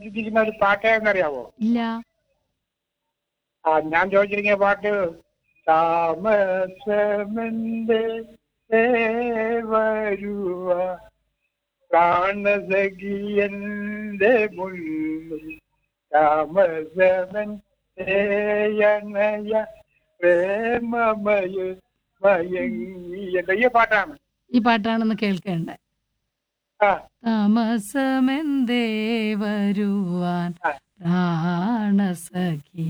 ചോദിച്ചിരിക്കുന്ന ഒരു പാട്ട് എന്നറിയാവോ ഇല്ല ആ ഞാൻ ചോദിച്ചിരിക്കുന്ന പാട്ട് താമസമെന്റെ വരുവ പ്രാണസഖിയന്റെ മുന്നിൽ താമസമൻ തേയണയ പ്രേമമയ മയങ്ങിയ ഈ പാട്ടാണ് ഈ പാട്ടാണെന്ന് കേൾക്കേണ്ടത് ആ താമസമെന്തേ വരുവാൻ ആ. പ്രാണസഖി